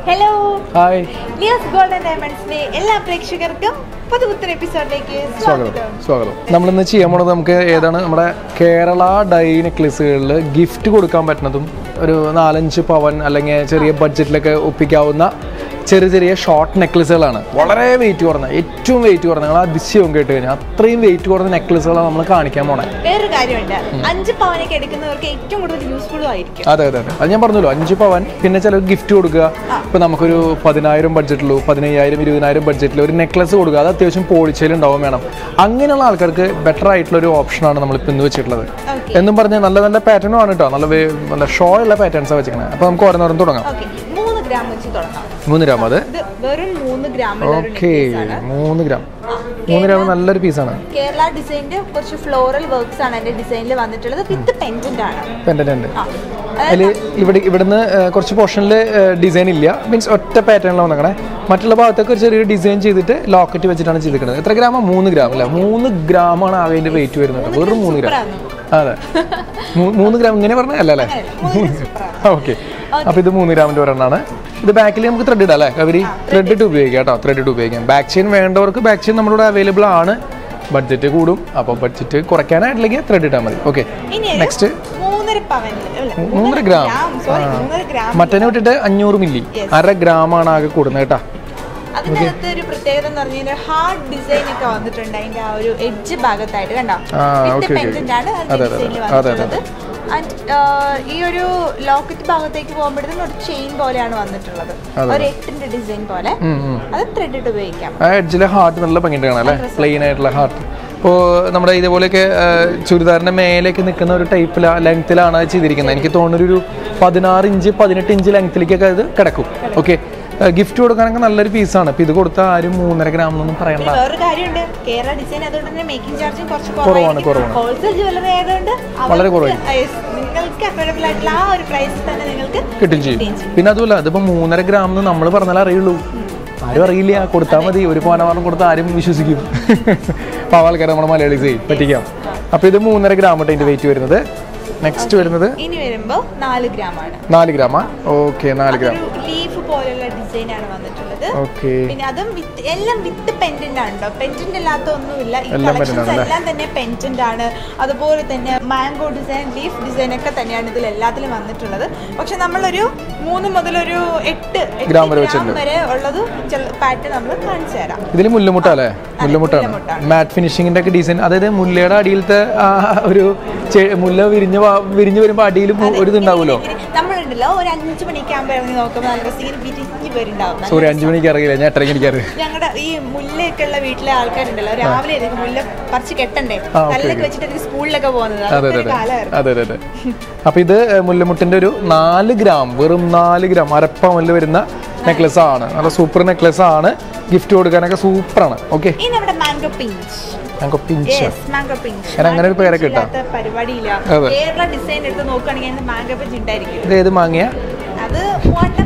Hello hi Leo's golden ഡയമണ്ട്സിന്റെ എല്ലാ പ്രേക്ഷകർക്കും പുതുപുത്തൻ എപ്പിസോഡിലേക്ക് സ്വാഗതം സ്വാഗതം സ്വാഗതം നമ്മളിന്ന് ചെയ്യാൻ പോണത് നമുക്ക് ഏതാണ് നമ്മുടെ കേരള ഡൈ നെക്ലസുകളിൽ ഗിഫ്റ്റ് കൊടുക്കാൻ പറ്റുന്നതും ഒരു നാലഞ്ച് പവൻ അല്ലെങ്കിൽ ചെറിയ ബഡ്ജറ്റിലൊക്കെ ഒപ്പിക്കാവുന്ന ചെറിയ ചെറിയ ഷോർട്ട് നെക്ലസുകളാണ് വളരെ വെയിറ്റ് കുറഞ്ഞ ഏറ്റവും വെയിറ്റ് കുറഞ്ഞ നിങ്ങൾ അതിശയവും കേട്ട് കഴിഞ്ഞാൽ അത്രയും വെയിറ്റ് കുറഞ്ഞ നെക്ലസുകളാണ് നമ്മൾ കാണിക്കാൻ പോണേ വേറൊരു കാര്യമുണ്ട് അഞ്ച് പവനൊക്കെ എടുക്കുന്നവർക്ക് ഏറ്റവും കൂടുതൽ യൂസ്ഫുള്ളും ആയിരിക്കും അതെ അതെ അതെ അത് ഞാൻ പറഞ്ഞല്ലോ അഞ്ച് പവൻ പിന്നെ ചില ഗിഫ്റ്റ് കൊടുക്കുക ഇപ്പൊ നമുക്കൊരു പതിനായിരം ബഡ്ജറ്റിലോ പതിനയ്യായിരം ഇരുപതിനായിരം ബഡ്ജറ്റിലോ ഒരു നെക്ലസ് കൊടുക്കുക അത് അത്യാവശ്യം പോളിച്ചയിൽ ഉണ്ടാവും വേണം അങ്ങനെയുള്ള ആൾക്കാർക്ക് ബെറ്റർ ആയിട്ടുള്ള ഒരു ഓപ്ഷനാണ് നമ്മൾ ഇപ്പം ഇന്ന് വെച്ചിട്ടുള്ളത് Okay. എന്നും പറഞ്ഞ് നല്ല നല്ല പാറ്റേണും ആണ് കേട്ടോ നല്ല വേ- നല്ല ഷോ ഉള്ള പാറ്റേൺസാണ് വെച്ചിരിക്കുന്നത് അപ്പോൾ നമുക്ക് ഓരോന്നോരം തുടങ്ങാം ഓക്കെ മൂന്ന് ഗ്രാം വെച്ച് തുടങ്ങാം മൂന്ന് ഗ്രാം അത് ഇത് വെറും മൂന്ന് ഗ്രാമുള്ള ഒരു ഓക്കെ necklace ആണ് മൂന്ന് ഗ്രാം മൂന്ന് ഗ്രാം നല്ലൊരു പീസാണ് കേരള ഡിസൈനിന്റെ കുറച്ച് ഫ്ലോറൽ വർക്ക്സ് ആണ് എന്റെ ഡിസൈനിൽ വന്നിട്ടുള്ളത് വിത്ത് പെൻഡന്റ് ആണ് പെൻഡന്റ് ഉണ്ട് ആ അതിൽ ഇവിടെ ഇവിടുന്ന് ഏഹ്, കുറച്ച് പോർഷനിൽ ഡിസൈൻ ഇല്ല മീൻസ് ഒറ്റ പാറ്റേണിലാണ് വന്നേക്കണേ മറ്റുള്ള ഭാഗത്തൊക്കെ ഒരു ചെറിയൊരു ഡിസൈൻ ചെയ്തിട്ട് ലോക്കറ്റ് വെച്ചിട്ടാണ് ചെയ്തിരിക്കുന്നത് എത്ര ഗ്രാമാണ് മൂന്ന് ഗ്രാം അല്ല മൂന്ന് ഗ്രാമാണ് ആകെ അതിന്റെ വെയിറ്റ് വരുന്നത് വെറും മൂന്ന് ഗ്രാം സൂപ്പറാണ് അതെ മൂ- മൂന്ന് ഗ്രാം ഇങ്ങനെ പറഞ്ഞ അല്ല അല്ലേ മൂന്ന് സൂപ്പറാണ് ഓക്കെ അപ്പൊ ഇത് മൂന്ന് ഗ്രാമിന്റെ ഒരെണ്ണമാണ് ഇത് ബാക്കിൽ നമുക്ക് ത്രെഡ് ഇടാം അല്ലേ കവരി ത്രെഡ് ഇട്ട് ഉപയോഗിക്കാം കേട്ടോ ത്രെഡ് ഇട്ട് ഉപയോഗിക്കാം ബാക്ക് ചെയിൻ വേണ്ടവർക്ക് ബാക്ക് ചെയിൻ നമ്മളിവിടെ അവൈലബിൾ ആണ് ബഡ്ജറ്റ് കൂടും അപ്പോൾ ബഡ്ജറ്റ് കുറയ്ക്കാനായിട്ടില്ലെങ്കിൽ ത്രെഡ് ഇട്ടാൽ മതി ഓക്കെ ഇനി നെക്സ്റ്റ് മൂന്നര പവൻ അല്ല, മൂന്നര ഗ്രാം സോറി മൂന്നര ഗ്രാം മറ്റേനെ വിട്ടിട്ട് അഞ്ഞൂറ് മില്ലി അര ഗ്രാമാണ് ആകെ കൂടുന്നത് കേട്ടാ അതിനകത്ത് ഒരു പ്രത്യേകത എന്ന് പറഞ്ഞു കഴിഞ്ഞാൽ ഹാർഡ് ഡിസൈൻ ഒക്കെ വന്നിട്ടുണ്ട് അതിന്റെ ആ ഒരു എഡ്ജ് ഭാഗത്തായിട്ട് കണ്ടോ ആ, വിത്ത് okay, okay. പെൻഡന്റ് ആണ് അതെ, അതിന്റെ അതെ, ഡിസൈനിൽ അതെ, അതെ. വന്നിട്ടുള്ളത് ആൻഡ് ഈ ഒരു ലോക്കറ്റ് ഭാഗത്തേക്ക് പോകുമ്പോഴത്തേക്കും ഒരു ചെയിൻ പോലെയാണ് വന്നിട്ടുള്ളത് ഒരു എട്ടിന്റെ ഡിസൈൻ പോലെ ഉം, ഉം. അത് ത്രെഡ് ഇട്ട് ഉപയോഗിക്കാം ആ എഡ്ജിലെ ഹാർട്ട് നല്ല ഭംഗിയിട്ട് കാണാം അല്ലേ പ്ലെയിൻ ആയിട്ടുള്ള ഹാർട്ട് ഇപ്പോൾ നമ്മുടെ ഇതേപോലെയൊക്കെ ആ, ചുരിദാറിന്റെ മേലേക്ക് നിൽക്കുന്ന ഒരു ടൈപ്പിൽ ലെങ്ത്തിലാണ് അത് ചെയ്തിരിക്കുന്നത് എനിക്ക് തോന്നുന്നൊരു ഒരു പതിനാറ് ഇഞ്ച് പതിനെട്ട് ഇഞ്ച് ലെങ്ത്തിലേക്കൊക്കെ അത് കിടക്കും ഓക്കെ ഗിഫ്റ്റ് കൊടുക്കാനൊക്കെ നല്ലൊരു പീസാണ് ഇപ്പം ഇത് കൊടുത്താൽ ആരും മൂന്നര ഗ്രാം എന്നൊന്നും പറയണ്ട പിന്നെ വേറൊരു കാര്യമുണ്ട് കേരള ഡിസൈൻ അതുകൊണ്ട് തന്നെ മേക്കിംഗ് ചാർജും കുറച്ച് കുറവാണ്, കുറവാണ്. ഹോൾസെയിൽ ജ്വല്ലറി ആയതുകൊണ്ട് വളരെ അവർക്ക് കുറവായി. yes, നിങ്ങൾക്ക് അവൈലബിൾ ആയിട്ടുള്ള ആ ഒരു പ്രൈസിൽ തന്നെ നിങ്ങൾക്ക് കിട്ടും ചെയ്യും പിന്നെ അതുമല്ല ഇതിപ്പോൾ മൂന്നര ഗ്രാം എന്ന് നമ്മൾ പറഞ്ഞാലേ അറിയുള്ളൂ ആരും അറിയില്ല കൊടുത്താൽ മതി ഒരു പോനവാറും കൊടുത്താൽ ആരും വിശ്വസിക്കും അപ്പോൾ ആൾക്കാരെ നമ്മുടെ മലയാളീസ് പറ്റിക്കാം അപ്പോൾ ഇത് മൂന്നര ഗ്രാം കേട്ടോ ഇതിൻ്റെ വെയിറ്റ് വരുന്നത് നെക്സ്റ്റ് വരുന്നത് ഇനി വരുമ്പോ നാല് ഗ്രാം ആണ് നാല് ഗ്രാമാ ഓക്കെ നാല് ഗ്രാം ഒരു ലീഫ് പോലുള്ള ഡിസൈൻ ആണ് വന്നിട്ടുള്ളത് ഓക്കെ പിന്നെ അതും വിത്ത് എല്ലാം വിത്ത് പെൻഡന്റ് ആണ് കേട്ടോ പെൻഡന്റ് അല്ലാത്ത ഒന്നുമില്ല ഈ എല്ലാം കളക്ഷൻസ് pendant ആണ് എല്ലാം തന്നെ പെൻഡന്റ് ആണ് അതുപോലെ തന്നെ മാംഗോ ഡിസൈൻ ലീഫ് ഡിസൈൻ ഒക്കെ തന്നെയാണ് ഇതിൽ എല്ലാത്തിലും വന്നിട്ടുള്ളത് പക്ഷെ നമ്മളൊരു മൂന്ന് മുതൽ ഒരു എട്ട് എട്ട് ഗ്രാം വരെ ഗ്രാം വെച്ചിട്ടുണ്ട്. വരെ ഉള്ളത് പാറ്റേൺ നമ്മൾ കാണിച്ചു തരാം ഇതിൽ മുല്ലമുട്ട അല്ലേ മുല്ലമുട്ടാണ് മുല്ലമുട്ടാണ്. മാറ്റ് ഫിനിഷിങ്ങിന്റെ ഒക്കെ ഡിസൈൻ അതായത് മുല്ലയുടെ അടിയിലത്തെ ആ ഒരു ചെ- മുല്ല വിരിഞ്ഞ് വാ- വിരിഞ്ഞ് വരുമ്പോൾ അടിയിൽ ഒരു ഇതുണ്ടാവുമല്ലോ നമ്മളുണ്ടല്ലോ ഒരു അഞ്ചു മണിക്ക് ആകുമ്പോൾ ഇറങ്ങി നോക്കുമ്പോൾ നല്ല രസം വിരിഞ്ഞ് വരുന്നുണ്ടാവും സോറി അഞ്ചു മണിക്ക് അറിയില്ല ഞാൻ എട്ടരയ്ക്ക് എനിക്കറിയാം ഞങ്ങളുടെ ഈ മുല്ലയൊക്കെ ഉള്ള വീട്ടിലെ ആൾക്കാരുണ്ടല്ലോ രാവിലെ ആയിരിക്കും മുല്ല പറിച്ച് കെട്ടണ്ടേ ആ, okay, കല്ലൊക്കെ വെച്ചിട്ട് സ്കൂളിലൊക്കെ പോകുന്നത് അതെ അതൊക്കെ അതെ ഒരു അതെ കാലമായിരുന്നു അതെ അതെ അതെ അപ്പൊ ഇത് ഏഹ്, മുല്ലമുട്ടിന്റെ ഒരു നാല് ഗ്രാം വെറും നാല് ഗ്രാം അരപ്പവനിൽ വരുന്ന നെക്ലസ് ആണ് നല്ല സൂപ്പർ നെക്ലസ് ആണ് ഗിഫ്റ്റ് കൊടുക്കാനൊക്കെ സൂപ്പറാണ് ഓക്കെ ഇനി നമ്മുടെ മാംഗോ പിഞ്ച് ഞങ്ങൾക്ക് പിഞ്ച് യെസ് മാംഗോ പിഞ്ച് ഞാൻ അങ്ങനെ ഒരു പേരൊക്കെ ഇട്ടാ? പരിപാടിയില്ല അതെ. കേരള ഡിസൈൻ എടുത്ത് നോക്കുകയാണെങ്കിൽ അതിന്റെ മാംഗോ പിഞ്ച് ഉണ്ടായിരിക്കും ഇത് ഏത് മാങ്ങിയ അത് മൂവാണ്ടം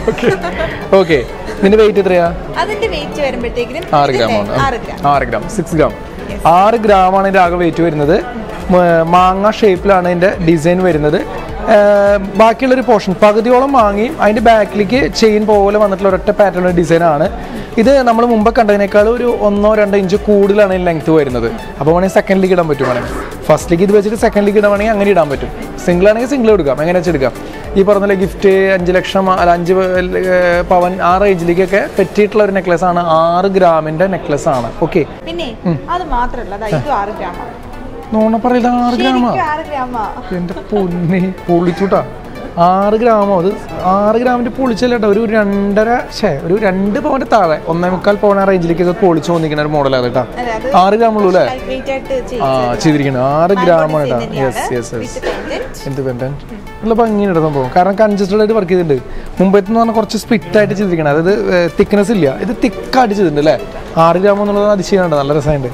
വാങ്ങാം ഓക്കെ ഇതിന്റെ വെയിറ്റ് എത്രയാ അതിന്റെ വെയിറ്റ് വരുമ്പോഴത്തേക്കിനും ആറ് ഗ്രാം ഇതിന്റെ ആണ് ആറ് ഗ്രാം ആറ് ഗ്രാം സിക്സ് ഗ്രാം ആറ് ഗ്രാം ആണ് ഇതിന്റെ ആകെ വെയിറ്റ് വരുന്നത് മ- മാങ്ങ ഷേപ്പിലാണ് ഇതിന്റെ ഡിസൈൻ വരുന്നത് ഏർ ബാക്കിയുള്ളൊരു പോർഷൻ പകുതിയോളം മാങ്ങിയും അതിന്റെ ബാക്കിലേക്ക് ചെയിൻ പോലെ വന്നിട്ടുള്ള ഒരൊറ്റ പാറ്റേൺ ഡിസൈൻ ആണ് ഇത് നമ്മൾ മുമ്പ് കണ്ടതിനേക്കാൾ ഒരു ഒന്നോ രണ്ടോ ഇഞ്ച് കൂടുതലാണ് ഇതിന് ലെങ്ത് വരുന്നത് അപ്പോൾ വേണമെങ്കിൽ സെക്കൻഡിലേക്ക് ഇടാൻ പറ്റും വേണമെങ്കിൽ ഫസ്റ്റിലേക്ക് ഇത് വെച്ചിട്ട് സെക്കൻഡിലേക്ക് ഇടാണെങ്കിൽ അങ്ങനെ ഇടാൻ പറ്റും സിംഗിൾ ആണെങ്കിൽ സിംഗിൾ എടുക്കാം എങ്ങനെ വെച്ചെടുക്കാം ഈ പറഞ്ഞ ഗിഫ്റ്റ് അഞ്ച് ലക്ഷം അല്ല അഞ്ച് ഏർ പവൻ ആ റേഞ്ചിലേക്കൊക്കെ പറ്റിയിട്ടുള്ള ഒരു നെക്ലസ് ആണ് ആറ് ഗ്രാമിന്റെ നെക്ലസ് ആണ് ഓക്കെ പിന്നെ അത് മാത്രമല്ല ദാ ഇതും ആറ് ഗ്രാമാണ് നോണ പറയില്ല ആറ് ഗ്രാമാ ശരിക്കും ആറ് ഗ്രാമാ എന്റെ പൊന്നെ പൊളിച്ചുട്ടാ ആറ് ഗ്രാമോ അത് ആറ് ഗ്രാമിന്റെ പൊളിച്ചല്ല കേട്ടോ ഒരു രണ്ടര ഛേ ഒരു രണ്ട് പവന്റെ താഴെ ഒന്നേ മുക്കാൽ പവൻ ആ റേഞ്ചിലേക്ക് ഇത് പൊളിച്ചു തോന്നിക്കുന്ന ഒരു മോഡലാണ് കേട്ടോ അതെ അത് ആറ് ഗ്രാം ഉള്ളൂ അല്ലേ ലൈറ്റ് വെയിറ്റ് ആയിട്ട് ആ ചെയ്തിരിക്കുന്നത് ആറ് ഗ്രാമാണ് കേട്ടോ യെസ് യെസ് യെസ് എന്ത് പെൻഡന്റ് നല്ല ഭംഗിയാണ് സംഭവം കാരണം കൺജസ്റ്റഡ് ആയിട്ട് വർക്ക് ചെയ്തിട്ടുണ്ട് മുമ്പത്തെ എന്ന് പറഞ്ഞാൽ കുറച്ച് സ്പിറ്റ് ആയിട്ട് ചെയ്തിരിക്കണം അതായത് തിക്നെസ് ഇല്ല ഇത് തിക്കായിട്ട് ചെയ്തിട്ടുണ്ട് അല്ലേ ആറ് ഗ്രാം എന്നുള്ളത് അതിശയമാണ് നല്ല രസമുണ്ട്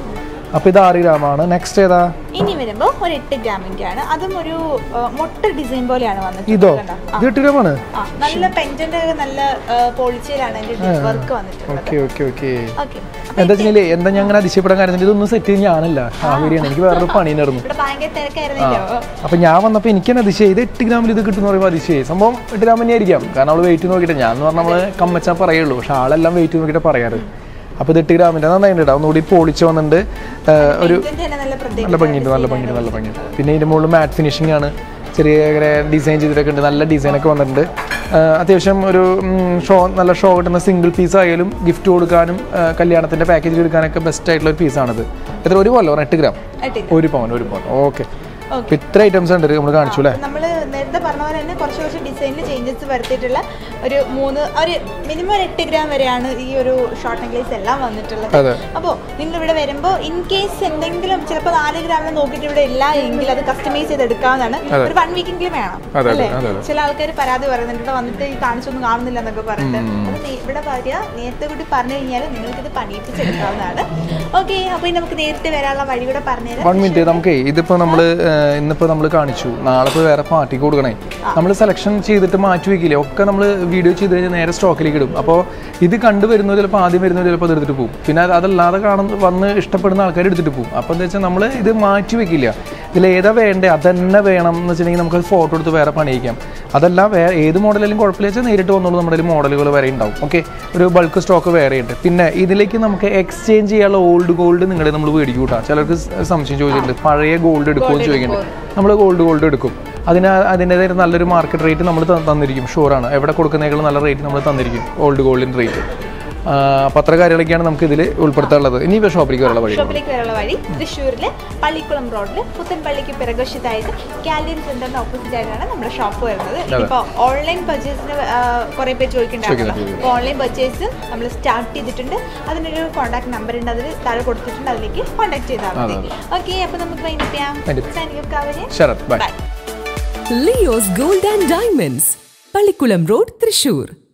അപ്പോൾ ഇത് ആറ് ഗ്രാമാണ് നെക്സ്റ്റ് ഏതാ ഇനി വരുമ്പോൾ ഒരു എട്ട് ഗ്രാമിന്റെ ആണ് അതും ഒരു ആ, മൊട്ട ഡിസൈൻ പോലെയാണ് വന്നിട്ടുള്ളത് ഇതോ കണ്ടോ? ആ, ഇത് എട്ട് ഗ്രാമാണ് ആ, നല്ല പെൻറ്റന്റ് നല്ല പോളിച്ചയിലാണ് അതിന്റെ വർക്ക് വന്നിട്ടുള്ളത് ഓക്കെ ഓക്കെ ഓക്കെ ഓക്കെ എന്താ വെച്ചാൽ എന്താ ഞാൻ അങ്ങനെ അതിശയപ്പെടാൻ കാര്യം വെച്ചാൽ ഇതൊന്നും സെറ്റ് ചെയ്ത് ഞാനല്ല കാവേരിയാണ് എനിക്ക് വേറൊരു പണിയുണ്ടായിരുന്നു ഇവിടെ ഭയങ്കര തിരക്കായിരുന്നല്ലോ അപ്പൊ ഞാൻ വന്നപ്പോൾ എനിക്ക് തന്നെ അതിശയം ഇത് എട്ട് ഗ്രാമിൽ ഇത് കിട്ടുന്ന പറയുമ്പോൾ അതിശയം സംഭവം എട്ട് ഗ്രാം തന്നെ ആയിരിക്കാം കാരണം അവള് വെയിറ്റ് നോക്കിയിട്ട് ഞാൻ എന്ന് പറഞ്ഞാൽ നമ്മള് കമ്മച്ചാ പറയുള്ളൂ പക്ഷെ ആളെല്ലാം വെയിറ്റ് നോക്കിയിട്ട് പറയാറ് അപ്പൊ ഇത് എട്ട് ഗ്രാമിന്റെ നന്നായിട്ട് ഒന്നുകൂടി പോളിച്ച് വന്നിട്ടുണ്ട് ആ, ഒരു പെൻറ്റന്റ് തന്നെ നല്ല പ്രത്യേക നല്ല ഭംഗിയുണ്ട് നല്ല ഭംഗിയുണ്ട് നല്ല ഭംഗിയുണ്ട് പിന്നെ ഇതിന്റെ മുകളിൽ മാറ്റ് ഫിനിഷിംഗ് ആണ് ചെറിയ ഡിസൈൻ ചെയ്തിട്ടൊക്കെ ഉണ്ട് നല്ല ഡിസൈനൊക്കെ വന്നിട്ടുണ്ട് ആ, അത്യാവശ്യം ഒരു ഷോ നല്ല ഷോ കിട്ടുന്ന സിംഗിൾ പീസ് ആയാലും ഗിഫ്റ്റ് കൊടുക്കാനും ആ, കല്യാണത്തിന്റെ പാക്കേജ് എടുക്കാനൊക്കെ ബെസ്റ്റ് ആയിട്ടുള്ള ഒരു പീസാണിത് എത്ര ഒരു പോലെ എട്ട് ഗ്രാം ആയിട്ട് ഒരു പവൻ ഒരു പവൻ ഓക്കെ ഓക്കെ ഇത്ര ഐറ്റംസ് ഉണ്ട് നമ്മൾ കാണിച്ചു അല്ലേ നമ്മൾ നേരത്തെ പറഞ്ഞ പോലെ തന്നെ കുറച്ച് കുറച്ച് ഡിസൈനിൽ ചേഞ്ചസ് വരുത്തിയിട്ടുള്ള ഒരു മൂന്ന് ഒരു മിനിമം ഒരു എട്ട് ഗ്രാം വരെയാണ് ഈ ഒരു ഷോർട്ട് നെക്ലേസ് എല്ലാം വന്നിട്ടുള്ളത് അതെ അപ്പോൾ നിങ്ങൾ ഇവിടെ വരുമ്പോൾ ഇൻ കേസ് എന്തെങ്കിലും ചിലപ്പോൾ നാല് ഗ്രാമിൽ നോക്കിയിട്ട് ഇവിടെ ഇല്ല എങ്കിൽ അത് കസ്റ്റമൈസ് ചെയ്ത് എടുക്കാവുന്നതാണ് ഒരു വൺ വീക്കെങ്കിലും വേണം അതെ, അല്ലേ അതെ, അതെ. ചില ആൾക്കാർ പരാതി പറയുന്നുണ്ട് ഇവിടെ വന്നിട്ട് ഈ കാണിച്ചൊന്നും കാണുന്നില്ല എന്നൊക്കെ പറഞ്ഞിട്ട് അത് നീ- ഇവിടെ പറയുക നേരത്തെ കൂടി പറഞ്ഞു കഴിഞ്ഞാൽ നിങ്ങൾക്ക് ഇത് പണിയിപ്പിച്ചെടുക്കാവുന്നതാണ് ഓക്കെ അപ്പോൾ ഇനി നമുക്ക് നേരിട്ട് വരാനുള്ള വഴി കൂടെ പറഞ്ഞുതരാം വൺ മിനിറ്റ് നമുക്ക് ഇതിപ്പോ നമ്മൾ ഇന്നിപ്പോ നമ്മൾ കാണിച്ചു നാളെ ഇപ്പോൾ വേറെ പാർട്ടിക്ക് കൊടുക്കണേ നമ്മൾ സെലക്ഷൻ ചെയ്തിട്ട് മാറ്റി വെക്കില്ലേ ഒക്കെ നമ്മൾ വീഡിയോ ചെയ്ത് കഴിഞ്ഞാൽ നേരെ സ്റ്റോക്കിലേക്ക് ഇടും അപ്പോൾ ഇത് കണ്ടുവരുന്നത് ചിലപ്പോൾ ആദ്യം വരുന്നത് ചിലപ്പോൾ അത് എടുത്തിട്ട് പോകും പിന്നെ അത് അതല്ലാതെ കാണുന്ന വന്ന് ഇഷ്ടപ്പെടുന്ന ആൾക്കാർ എടുത്തിട്ട് പോകും അപ്പോൾ എന്താ വെച്ചാൽ നമ്മൾ ഇത് മാറ്റി വെക്കില്ല ഇതിൽ ഏതാ വേണ്ടേ അതന്നെ വേണം എന്ന് വെച്ചിട്ടുണ്ടെങ്കിൽ നമുക്ക് ഫോട്ടോ എടുത്ത് വേറെ പണിയിക്കാം അതല്ല വേറെ ഏത് മോഡലിലും കുഴപ്പമില്ല വെച്ചാൽ നേരിട്ട് വന്നോളൂ നമ്മുടെ മോഡലുകൾ വരെ ഉണ്ടാവും ഓക്കെ ഒരു ബൾക്ക് സ്റ്റോക്ക് വേറെ ഉണ്ട് പിന്നെ ഇതിലേക്ക് നമുക്ക് എക്സ്ചേഞ്ച് ചെയ്യാനുള്ള ഓൾഡ് ഗോൾഡ് നിങ്ങളെ നമ്മൾ മേടിക്കും കേട്ടോ ചിലർക്ക് സ് സംശയം ചോദിച്ചിട്ടുണ്ട് പഴയ ഗോൾഡ് എടുക്കുമോ എന്ന് ചോദിക്കുന്നുണ്ട് നമ്മൾ ഗോൾഡ് ഗോൾഡ് എടുക്കും അതിന് അതിൻ്റെതായ നല്ലൊരു മാർക്കറ്റ് റേറ്റ് നമ്മൾ തന്നിരിക്കും ഷുവറാണ് എവിടെ കൊടുക്കുന്നതിനേക്കാൾ നല്ല റേറ്റ് നമ്മൾ തന്നിരിക്കും ഓൾഡ് ഗോൾഡിൻ്റെ റേറ്റ് അപ്പോൾ അത്ര കാര്യങ്ങളൊക്കെയാണ് നമുക്ക് ഇതിൽ ഉൾപ്പെടുത്താനുള്ളത് ഇനി ഇപ്പോൾ ഷോപ്പിലേക്ക് വരാനുള്ള വഴി ഷോപ്പിലേക്ക് വരാനുള്ള വഴി തൃശ്ശൂരിലെ പള്ളിക്കുളം റോഡിൽ പുത്തൻപള്ളിക്ക് പിറകുവശത്തായിട്ട് കാലിയൻ സെന്ററിന്റെ ഓപ്പോസിറ്റ് ആയിട്ടാണ് നമ്മുടെ ഷോപ്പ് വരുന്നത് ഇപ്പോൾ ഓൺലൈൻ പർച്ചേസിന് കുറെ പേര് ചോദിക്കുന്നുണ്ടായിരുന്നു അപ്പോൾ ഓൺലൈൻ പർച്ചേസും നമ്മൾ സ്റ്റാർട്ട് ചെയ്തിട്ടുണ്ട് അതിനൊരു കോൺടാക്ട് നമ്പർ ഉണ്ട് അതിൽ താഴെ കൊടുത്തിട്ടുണ്ട് അതിലേക്ക് കോൺടാക്ട് ചെയ്താൽ മതി ഓക്കെ അപ്പോൾ നമുക്ക് വൈൻഡപ്പ് ചെയ്യാം Wind up. Sainika Kavya Sarath bye bye Leo's gold and diamonds Pallikkulam road Thrissur